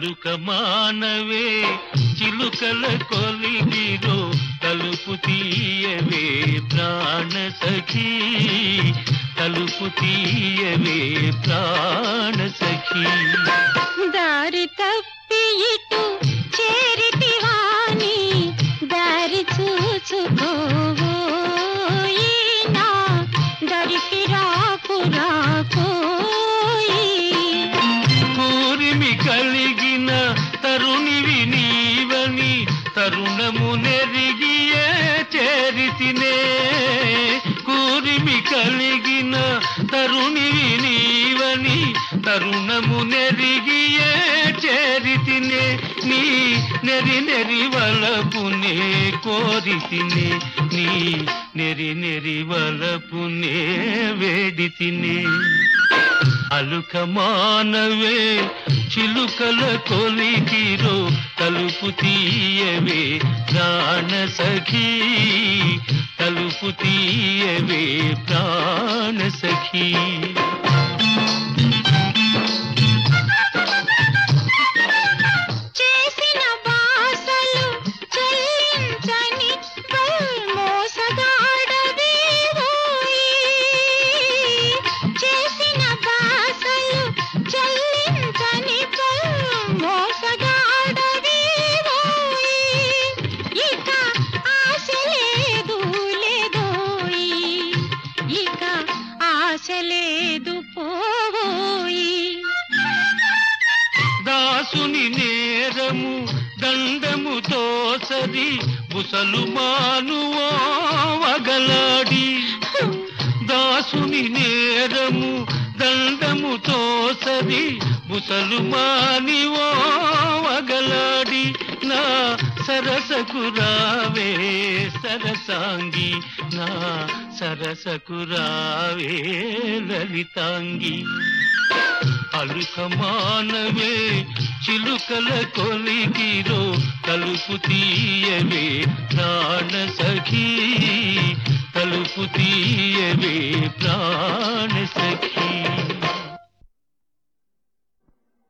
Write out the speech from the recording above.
అలుక మానవే చిలుకల కొలిగిరో తలుపు తీయవే ప్రాణ సఖీ తలుపు తీయవే ప్రాణ సఖీ దారి తప్పి ఇటు చేరితివాని దారి చూచుకోవోయి నా దరికి రాకు రాకోయి కూరిమి కలిగిన తరుణివి నీవని తరుణము నెరిగియే చేరితినే కూరిమి కలిగిన తరుణివి నీవని తరుణము నెరిగియే చేరితినే నీ నెరి నెరి వలపునే కోరితినే నీ నెరి నెరి వలపునే వేడితినే అలుక మానవే చిలుకల కొలికిరో తలుపు తీయవే ప్రాణ సఖీ తలుపు తీయవే ప్రాణ సఖీ చేసిన బాసలు చెల్లించని మోసగాడవేవోయి చేసిన బాసలు చెల్లించని మోసగాడవేవోయి ఇక ఆశ లేదు లేదోయి ఇక ఆశ లేదు పోయి దాసుని నేరము దండము తోసరి బుసలు మానువో వగలాడి దాసుని నేరము దండము తోసరి బుసలు మానివో వగలాడి నా సరసకు రావే సరసాంగి నా సరసకు రావే లలితాంగి అలుక మానవే చిలుకల కొలిగిరో తలుపు తీయవే ప్రాణ సఖీ తలుపు తీయవే ప్రాణ సఖీ